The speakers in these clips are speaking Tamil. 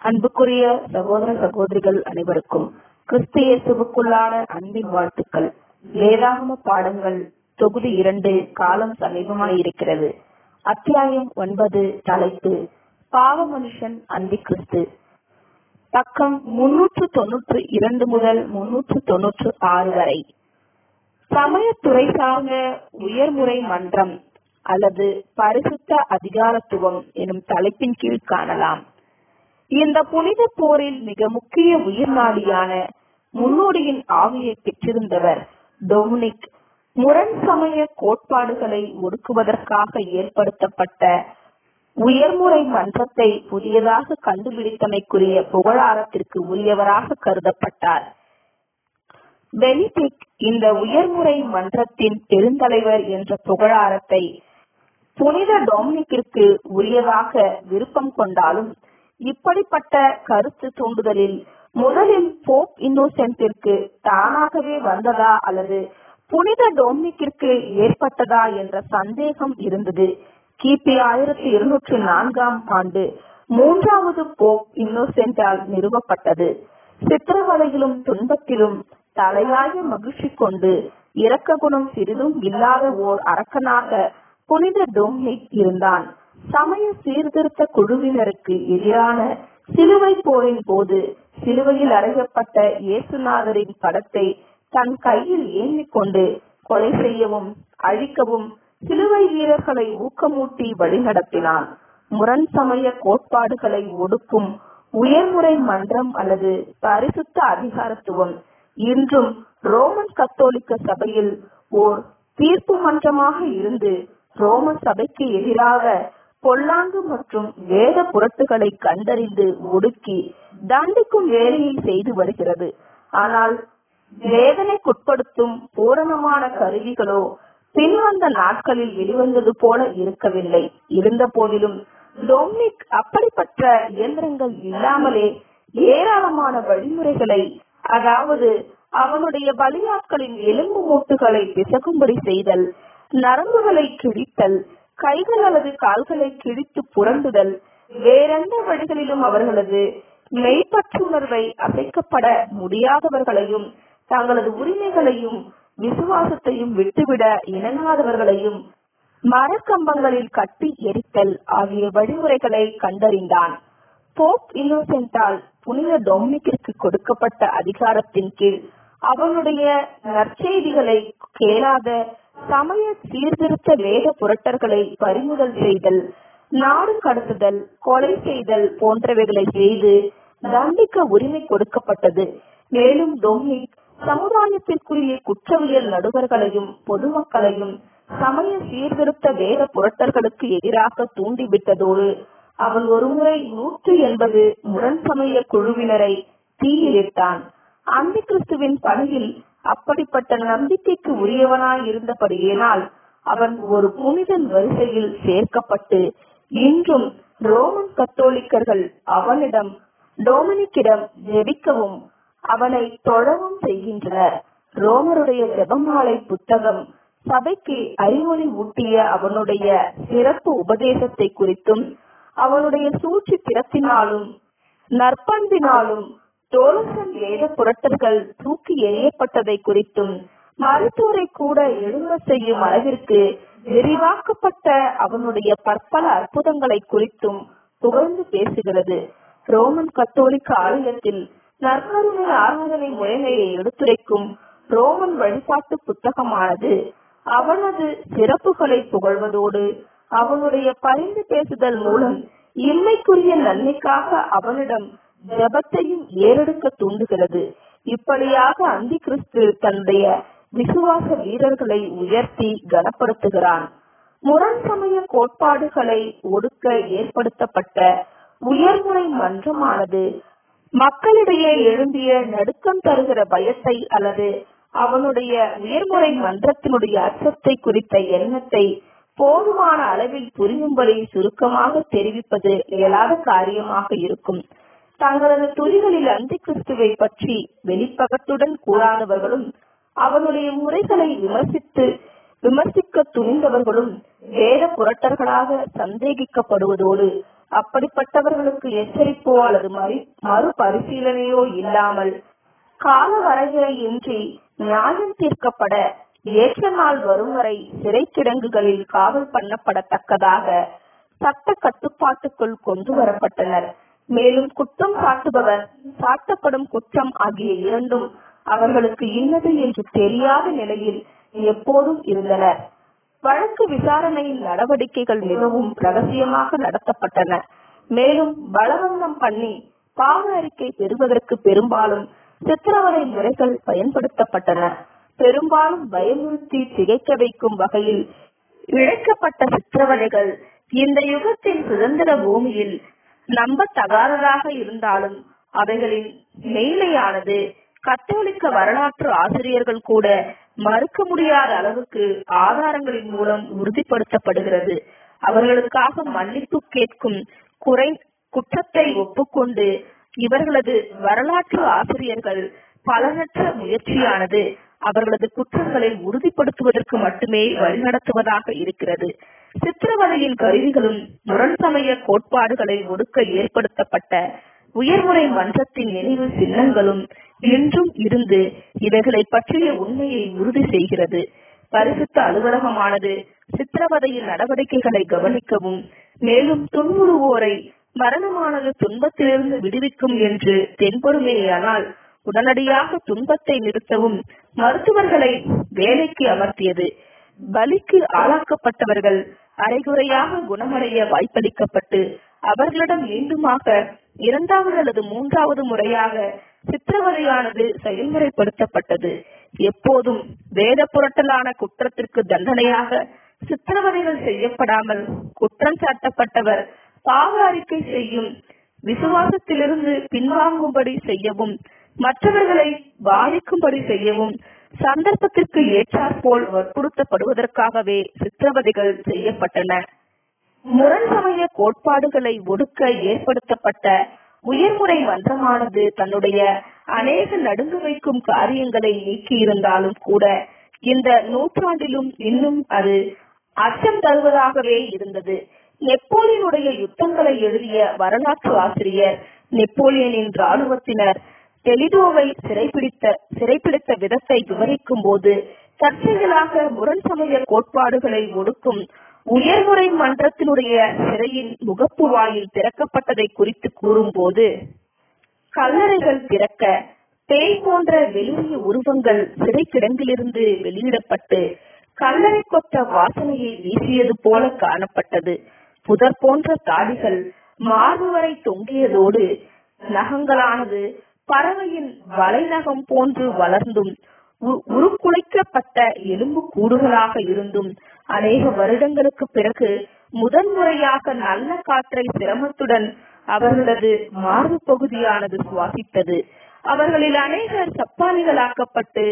அன்புக்குரிய சகோதர சகோதரிகள் அனைவருக்கும் கிறிஸ்து இயேசுவுக்குள்ளான அன்பின் வாழ்த்துக்கள் வேதாகம பாடங்கள் தொகுதி இரண்டு காலம் சமீபமாய் இருக்கிறது அத்தியாயம் ஒன்பது தலைப்பு பாவ மனுஷன் அந்தி கிறிஸ்து பக்கம் முன்னூற்று தொன்னூற்று இரண்டு முதல் முன்னூற்று தொன்னூற்று ஆறு வரை சமயத்துறை சார்ந்த உயர்முறை மன்றம் அல்லது பரிசுத்த அதிகாரத்துவம் எனும் தலைப்பின் கீழ் காணலாம் இந்த புனித போரில் மிக முக்கிய உயிர்நாடியான முன்னோடியின் ஆவியை பெற்றிருந்தவர் டொமினிக் முரண் சமய கோட்பாடுகளை ஒடுக்குவதற்காக ஏற்படுத்தப்பட்ட உயர்முறை மன்றத்தை புதியதாக கண்டுபிடித்தமைக்குரிய புகழாரத்திற்கு உரியவராக கருதப்பட்டார் பெனிடிக் இந்த உயர்முறை மன்றத்தின் பெருந்தலைவர் என்ற புகழாரத்தை புனித டொமினிக்கிற்கு உரியதாக விருப்பம் கொண்டாலும் இப்படிப்பட்ட கருத்து தூண்டுதலில் முதலில் போப் இன்னோசென்டிற்கு தானாகவே வந்ததா அல்லது புனித டொமினிக்கிற்கு ஏற்பட்டதா என்ற சந்தேகம் இருந்தது கிபி ஆயிரத்தி இருநூற்றி நான்காம் ஆண்டு மூன்றாவது போப் இன்னோசென்டால் நிறுவப்பட்டது சித்திரவதையிலும் துன்பத்திலும் தலையாய மகிழ்ச்சி கொண்டு இரக்க குணம் சிறிதும் இல்லாத ஓர் அரக்கனாக புனித டொமினிக் இருந்தான் சமய சீர்திருத்த குழுவினருக்கு எதிரான சிலுவை போரின் போது சிலுவையில் அறையப்பட்ட இயேசுநாதரின் படத்தை தன் கையில் ஏந்திக் கொண்டு கொலை செய்யவும் அழிக்கவும் சிலுவை வீரர்களை ஊக்கமூட்டி வழிநடத்தினான் முரண் சமய கோட்பாடுகளை ஒடுக்கும் உயர்முறை மன்றம் அல்லது பரிசுத்த அதிகாரத்துவம் இன்றும் ரோமன் கத்தோலிக்க சபையில் ஓர் தீர்ப்பு மன்றமாக இருந்து ரோம சபைக்கு எதிராக பொல்லாங்கு மற்றும் வேத புரட்டுகளை கண்டறிந்து ஒடுக்கி தண்டிக்கும் வேலையை செய்து வருகிறது ஆனால் வேதனைக்குட்படுத்தும் பூரணமான கருவிகளோ பின்வந்த நாட்களில் வெளிவந்தது போல இருக்கவில்லை இருந்த போதிலும் டொமினிக் அப்படிப்பட்ட இயந்திரங்கள் இல்லாமலே ஏராளமான வழிமுறைகளை அதாவது அவனுடைய பலியாட்களின் எலும்பு மூட்டுகளை பிசகும்படி செய்தல் நரம்புகளை கிழித்தல் கைகள் அல்லது கால்களை கிழித்து புரண்டுதல் வேறெந்த வழிகளிலும் அவர்களது மெய்ப்பற்றுணர்வை அசைக்கப்பட முடியாதவர்களையும் தங்களது உரிமைகளையும் விசுவாசத்தையும் விட்டுவிட இணங்காதவர்களையும் மரக்கம்பங்களில் கட்டி எரித்தல் ஆகிய வழிமுறைகளை கண்டறிந்தான் போப் இன்னோசென்டால் புனித டொமினிக்கிற்கு கொடுக்கப்பட்ட அதிகாரத்தின் கீழ் அவனுடைய நற்செய்திகளை கேளாத சமய சீர்திருத்த வேத புரட்டர்களை பறிமுதல் செய்தல் நாடு கடத்துதல் கொலை செய்தல் போன்றவைகளை செய்து தண்டிக்க உரிமை கொடுக்கப்பட்டது மேலும் டொமினிக் சமுதாயத்திற்குரிய குற்றவியல் நடுவர்களையும் பொதுமக்களையும் சமய சீர்திருத்த வேத புரட்டர்களுக்கு எதிராக தூண்டிவிட்டதோடு அவன் ஒருமுறை நூற்று எண்பது முரண் சமய குழுவினரை தீயிலிட்டான் அந்த கிறிஸ்துவின் பணியில் அப்படிப்பட்ட நம்பிக்கைக்கு உரியவனாய் இருந்தபடியினால் அவன் ஒரு புனிதன் வரிசையில் சேர்க்கப்பட்டு இன்றும் ரோமன் கத்தோலிக்கர்கள் அவனிடம் டோமினிக்கிடம் ஜெபிக்கவும் அவனை தொழவும் செய்கின்றனர் ரோமருடைய ஜெபமாலை புத்தகம் சபைக்கு அறிவொளி ஊட்டிய அவனுடைய சிறப்பு உபதேசத்தை குறித்தும் அவனுடைய சூழ்ச்சி திறத்தினாலும் நற்பண்பினாலும் டோலசன் வேத புரட்டர்கள் தூக்கி எறியப்பட்டதை குறித்தும் மருத்துவரை கூட எழும்ப செய்யும் அளவிற்கு விரிவாக்கப்பட்ட அவனுடைய பற்பல அற்புதங்களை குறித்தும் புகழ்ந்து பேசுகிறது ரோமன் கத்தோலிக்க ஆலயத்தில் நற்கருணை ஆராதனை முறைமையை எடுத்துரைக்கும் ரோமன் வழிபாட்டு புத்தகமானது அவனது சிறப்புகளை புகழ்வதோடு அவனுடைய பரிந்து பேசுதல் மூலம் இன்மைக்குரிய நன்மைக்காக அவனிடம் ஜபத்தையும் ஏறெடுக்க தூண்டுகிறது இப்படியாக அந்தி கிறிஸ்து தன்னுடைய விசுவாச வீரர்களை உயர்த்தி கனப்படுத்துகிறான் முரண் சமய கோட்பாடுகளை ஒடுக்க ஏற்படுத்தப்பட்ட உயர்முறை மன்றமானது மக்களிடையே எழும்பிய நடுக்கம் தருகிற பயத்தை அல்லது அவனுடைய உயர்முறை மன்றத்தினுடைய அர்த்தத்தை குறித்த எண்ணத்தை போதுமான அளவில் புரியும்படி சுருக்கமாக தெரிவிப்பது இயலாத காரியமாக இருக்கும் தங்களது துளிகளில் அந்தி கிறிஸ்துவை பற்றி வெளிப்பகத்துடன் கூறாதவர்களும் அவனுடைய முறைகளை விமர்சித்து விமர்சிக்க துணிந்தவர்களும் வேத புரட்டர்களாக சந்தேகிக்கப்படுவதோடு அப்படிப்பட்டவர்களுக்கு எச்சரிப்போ அல்லது மறு மறுபரிசீலனையோ இல்லாமல் கால வரையறையின்றி நியாயம் தீர்க்கப்பட ஏற்ற நாள் வரும் வரை சிறை கிடங்குகளில் காவல் பண்ணப்படத்தக்கதாக சட்ட கட்டுப்பாட்டுக்குள் கொண்டு வரப்பட்டனர் மேலும் குற்றம் சாட்டுபவர் சாட்டப்படும் குற்றம் ஆகிய இரண்டும் அவர்களுக்கு இன்னது என்று தெரியாத நிலையில் எப்போதும் இருந்தனர் வழக்கு விசாரணையின் நடவடிக்கைகள் மிகவும் ரகசியமாக நடத்தப்பட்டன மேலும் பலவந்தம் பண்ணி பாவ அறிக்கை பெறுவதற்கு பெரும்பாலும் சித்திரவதை முறைகள் பயன்படுத்தப்பட்டன பெரும்பாலும் பயமுறுத்தி திகைக்க வைக்கும் வகையில் இழைக்கப்பட்ட சித்திரவதைகள் இந்த யுகத்தின் சுதந்திர பூமியில் நம்பத்தகாததாக இருந்தாலும் அவைகளின் மெய்மையானது கத்தோலிக்க வரலாற்று ஆசிரியர்கள் கூட மறுக்க முடியாத அளவுக்கு ஆதாரங்களின் மூலம் உறுதிப்படுத்தப்படுகிறது அவர்களுக்காக மன்னிப்பு கேட்கும் குறை குற்றத்தை ஒப்புக்கொண்டு இவர்களது வரலாற்று ஆசிரியர்கள் பலனற்ற முயற்சியானது அவர்களது குற்றங்களை உறுதிப்படுத்துவதற்கு மட்டுமே வழிநடத்துவதாக இருக்கிறது சித்திரவதையின் கருவிகளும் முரண் சமய கோட்பாடுகளை ஒடுக்க ஏற்படுத்தப்பட்ட உயர்முறை மன்றத்தின் நினைவு சின்னங்களும் இன்றும் இருந்து இவைகளை பற்றிய உண்மையை உறுதி செய்கிறது பரிசுத்த அலுவலகமானது சித்திரவதையின் நடவடிக்கைகளை கவனிக்கவும் மேலும் துன்புறுவோரை மரணமானது துன்பத்திலிருந்து விடுவிக்கும் என்று தென்பொருமேயானால் உடனடியாக துன்பத்தை நிறுத்தவும் மருத்துவர்களை வேலைக்கு அமர்த்தியது பலிக்கு ஆளாக்கப்பட்டவர்கள் அரைகுறையாக குணமடைய வாய்ப்பளிக்கப்பட்டு அவர்களிடம் மீண்டுமாக இரண்டாவது அல்லது மூன்றாவது முறையாக சித்திரவதையானது செயல்முறைப்படுத்தப்பட்டது எப்போதும் வேத புரட்டலான குற்றத்திற்கு தண்டனையாக சித்திரவதைகள் செய்யப்படாமல் குற்றம் சாட்டப்பட்டவர் பாவ அறிக்கை செய்யும் விசுவாசத்திலிருந்து பின்வாங்கும்படி செய்யவும் மற்றவர்களை பாதிக்கும்படி செய்யவும் சந்தர்ப்பத்திற்கு ஏற்றாற்போல் வற்புறுத்தப்படுவதற்காகவே சித்திரவதைகள் செய்யப்பட்டன முரண் சமய கோட்பாடுகளை ஒடுக்க ஏற்படுத்தப்பட்ட உயர்முறை மன்றமானது தன்னுடைய அநேக நடுங்க வைக்கும் காரியங்களை நீக்கியிருந்தாலும் கூட இந்த நூற்றாண்டிலும் இன்னும் அது அச்சம் தருவதாகவே இருந்தது நெப்போலியனுடைய யுத்தங்களை எழுதிய வரலாற்று ஆசிரியர் நெப்போலியனின் ராணுவத்தினர் டெலிடோவை சிறைப்பிடித்த சிறைப்பிடித்த விதத்தை விவரிக்கும் போது தற்செயலாக முரண் சமய கோட்பாடுகளை ஒடுக்கும் உயர்முறை மன்றத்தினுடைய சிறையின் முகப்பு வாயில் திறக்கப்பட்டதை குறித்து கூறும்போது கல்லறைகள் திறக்க பேய் போன்ற வெளிரிய உருவங்கள் சிறை கிடங்கிலிருந்து வெளியிடப்பட்டு கல்லறை கொத்த வாசனையை வீசியது போல காணப்பட்டது புதர் போன்ற தாடிகள் மார்பு வரை தொங்கியதோடு நகங்களானது பறவையின் வலைநகம் போன்று வளர்ந்தும் உருக்குலைக்கப்பட்ட எலும்பு கூடுகளாக இருந்தும் அநேக வருடங்களுக்கு பிறகு முதன்முறையாக நல்ல காற்றை சிரமத்துடன் அவர்களது மார்பு பகுதியானது சுவாசித்தது அவர்களில் அநேகர் சப்பானிகளாக்கப்பட்டு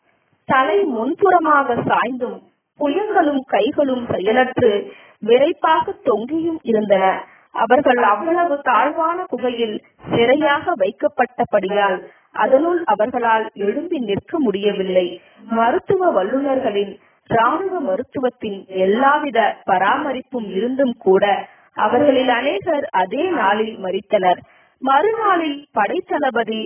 தலை முன்புறமாக சாய்ந்தும் புயங்களும் கைகளும் செயலற்று விரைப்பாக தொங்கியும் இருந்தன அவர்கள் அவ்வளவு தாழ்வான குகையில் சிறையாக வைக்கப்பட்டபடியால் அதனுள் அவர்களால் எழும்பி நிற்க முடியவில்லை மருத்துவ வல்லுநர்களின் ராணுவ மருத்துவத்தின் எல்லாவித பராமரிப்பும் இருந்தும் கூட அவர்களில் அநேகர் அதே நாளில் மறித்தனர் மறுநாளில் படைத்தளபதி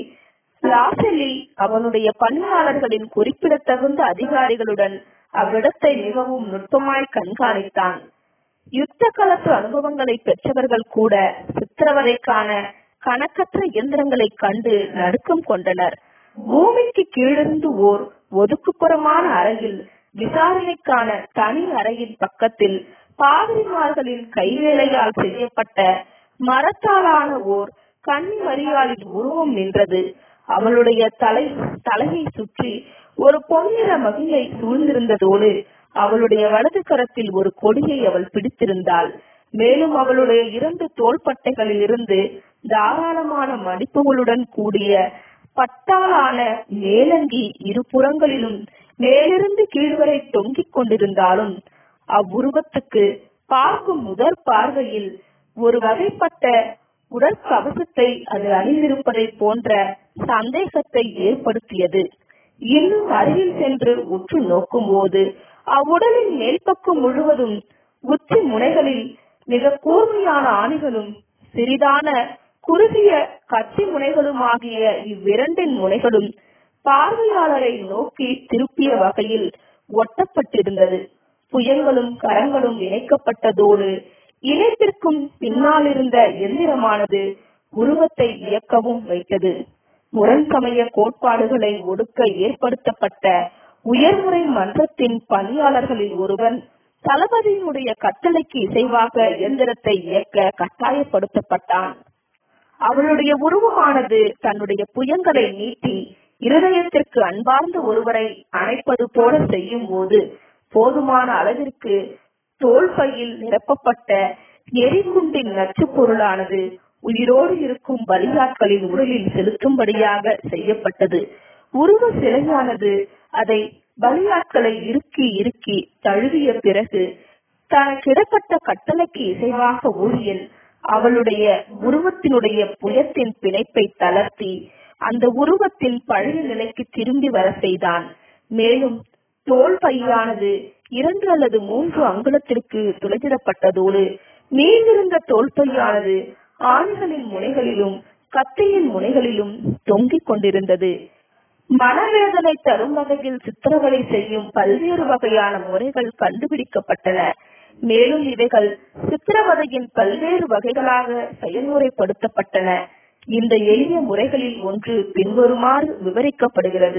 லாசலி அவனுடைய பணியாளர்களின் குறிப்பிடத்தகுந்த அதிகாரிகளுடன் அவ்விடத்தை மிகவும் நுட்பமாய் கண்காணித்தான் யுத்த களத்து அனுபவங்களை பெற்றவர்கள் கூட சித்திரவதைக்கான கணக்கற்ற இயந்திரங்களை கண்டு நடுக்கம் கொண்டனர் பூமிக்கு கீழிருந்து ஓர் ஒதுக்குப்புறமான அறையில் விசாரணைக்கான தனி அறையின் பக்கத்தில் பாதிரிமார்களின் கைவேலையால் செய்யப்பட்ட மரத்தாலான ஓர் கன்னி மரியாளின் உருவம் நின்றது அவளுடைய தலை தலையை சுற்றி ஒரு பொன்னிற மகிழை சூழ்ந்திருந்ததோடு அவளுடைய வலது கரத்தில் ஒரு கொடியை அவள் பிடித்திருந்தாள் மேலும் அவளுடைய இரண்டு தோள்பட்டைகளில் இருந்து தாராளமான மடிப்புகளுடன் கூடிய பட்டாலான மேலங்கி இரு புறங்களிலும் மேலிருந்து கீழ்வரை தொங்கிக் கொண்டிருந்தாலும் அவ்வுருவத்துக்கு பார்க்கும் முதற் பார்வையில் ஒரு வகைப்பட்ட உடற்கவசத்தை அது அணிந்திருப்பதை போன்ற சந்தேகத்தை ஏற்படுத்தியது இன்னும் அருகில் சென்று உற்று நோக்கும் போது அவ்வுடலின் மேல்பக்கம் முழுவதும் உச்சி முனைகளில் மிக கூர்மையான ஆணிகளும் சிறிதான குறுகிய கத்தி முனைகளுமாகிய இவ்விரண்டின் முனைகளும் பார்வையாளரை நோக்கி திருப்பிய வகையில் ஒட்டப்பட்டிருந்தது புயங்களும் கரங்களும் இணைக்கப்பட்டதோடு இணைப்பிற்கும் பின்னால் இருந்த எந்திரமானது உருவத்தை இயக்கவும் வைத்தது முரண்சமய கோட்பாடுகளை ஒடுக்க ஏற்படுத்தப்பட்ட உயர்முறை மன்றத்தின் பணியாளர்களில் ஒருவன் தளபதியினுடைய கட்டளைக்கு இசைவாக எந்திரத்தை இயக்க கட்டாயப்படுத்தப்பட்டான் அவளுடைய உருவமானது தன்னுடைய புயங்களை நீட்டி இருதயத்திற்கு அன்பார்ந்த ஒருவரை அணைப்பது போல செய்யும் போது போதுமான அளவிற்கு தோல் பையில் நிரப்பப்பட்ட எரிகுண்டின் நச்சு பொருளானது உயிரோடு இருக்கும் பலியாட்களின் உடலில் செலுத்தும்படியாக செய்யப்பட்டது உருவ சிலையானது அதை பலியாட்களை இறுக்கி இறுக்கி தழுவிய பிறகு தனக்கிடப்பட்ட கட்டளைக்கு இசைவாக ஊழியன் அவளுடைய உருவத்தினுடைய புயத்தின் பிணைப்பை தளர்த்தி அந்த உருவத்தின் பழைய நிலைக்கு திரும்பி வர செய்தான் மேலும் தோல் பையானது இரண்டு அல்லது மூன்று அங்குலத்திற்கு துளையிடப்பட்டதோடு மீந்திருந்த தோல் பையானது ஆண்களின் முனைகளிலும் கத்தியின் முனைகளிலும் தொங்கிக் கொண்டிருந்தது மனவேதனை தரும் வகையில் சித்திரவதை செய்யும் பல்வேறு வகையான முறைகள் கண்டுபிடிக்கப்பட்டன மேலும் இவைகள் சித்திரவதையின் பல்வேறு வகைகளாக செயல்முறைப்படுத்தப்பட்டன இந்த எளிய முறைகளில் ஒன்று பின்வருமாறு விவரிக்கப்படுகிறது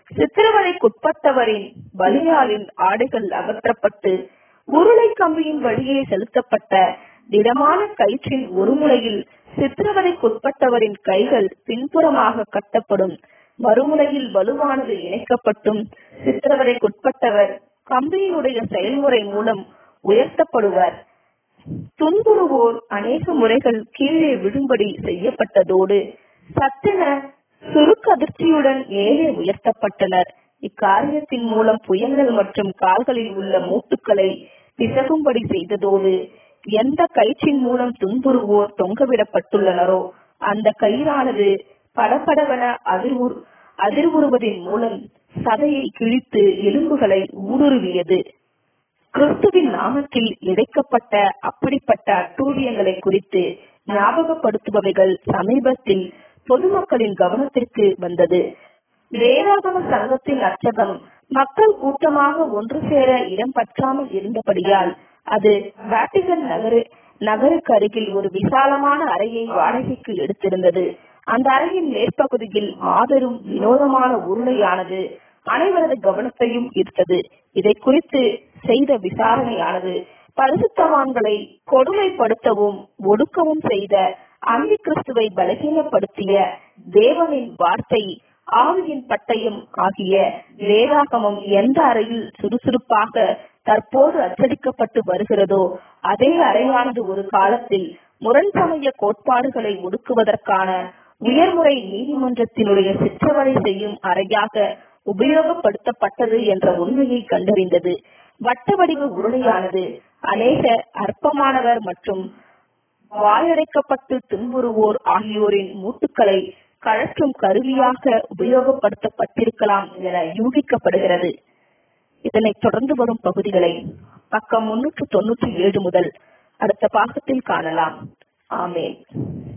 சித்திரவதைக்குட்பட்டவரின் பலியாளின் ஆடைகள் அகற்றப்பட்டு உருளை கம்பியின் வழியே செலுத்தப்பட்ட திடமான கயிற்றின் ஒரு முனையில் சித்திரவதைக்குட்பட்டவரின் கைகள் பின்புறமாக கட்டப்படும் மறுமுனையில் வலுவானது இணைக்கப்பட்டும் சித்திரவதைக்குட்பட்டவர் கம்பியினுடைய செயல்முறை மூலம் உயர்த்தப்படுவர் துன்புறுவோர் அநேக முறைகள் கீழே விழும்படி செய்யப்பட்டதோடு சத்தென சுருக்கு அதிர்ச்சியுடன் மேலே உயர்த்தப்பட்டனர் இக்காரியத்தின் மூலம் புயங்கள் மற்றும் கால்களில் உள்ள மூட்டுக்களை பிசகும்படி செய்ததோடு எந்த கயிற்றின் மூலம் துன்புறுவோர் தொங்கவிடப்பட்டுள்ளனரோ அந்த கயிறானது படபடவென அதிர்வுறு அதிர்வுறுவதின் மூலம் சதையை கிழித்து எலும்புகளை ஊடுருவியது கிறிஸ்துவின் நாமத்தில் இழைக்கப்பட்ட அப்படிப்பட்ட அட்டூழியங்களை குறித்து ஞாபகப்படுத்துபவைகள் சமீபத்தில் பொதுமக்களின் கவனத்திற்கு வந்தது வேதாகம சங்கத்தின் அச்சகம் மக்கள் கூட்டமாக ஒன்று சேர இடம் பற்றாமல் இருந்தபடியால் அது வாட்டிகன் நகரு நகருக்கு அருகில் ஒரு விசாலமான அறையை வாடகைக்கு எடுத்திருந்தது அந்த அறையின் மேற்பகுதியில் மாபெரும் வினோதமான உருளையானது அனைவரது கவனத்தையும் ஈர்த்தது இதை குறித்து செய்த விசாரணையானது பரிசுத்தவான்களை கொடுமைப்படுத்தவும் ஒடுக்கவும் செய்த அந்தி கிறிஸ்துவை பலகீனப்படுத்திய தேவனின் வார்த்தை ஆவியின் பட்டயம் ஆகிய வேதாகமம் எந்த அறையில் சுறுசுறுப்பாக தற்போது அச்சடிக்கப்பட்டு வருகிறதோ அதே அறையானது ஒரு காலத்தில் முரண்சமய கோட்பாடுகளை ஒடுக்குவதற்கான உயர்முறை நீதிமன்றத்தினுடைய சிற்றவரை செய்யும் அறையாக உபயோகப்படுத்தப்பட்டது என்ற உண்மையை கண்டறிந்தது வட்ட வடிவ உருளையானது அநேக அற்பமானவர் மற்றும் வாயடைக்கப்பட்டு துன்புறுவோர் ஆகியோரின் மூட்டுக்களை கழற்றும் கருவியாக உபயோகப்படுத்தப்பட்டிருக்கலாம் என யூகிக்கப்படுகிறது இதனைத் தொடர்ந்து வரும் பகுதிகளை பக்கம் முன்னூற்று தொன்னூற்றி ஏழு முதல் அடுத்த பாகத்தில் காணலாம் ஆமேன்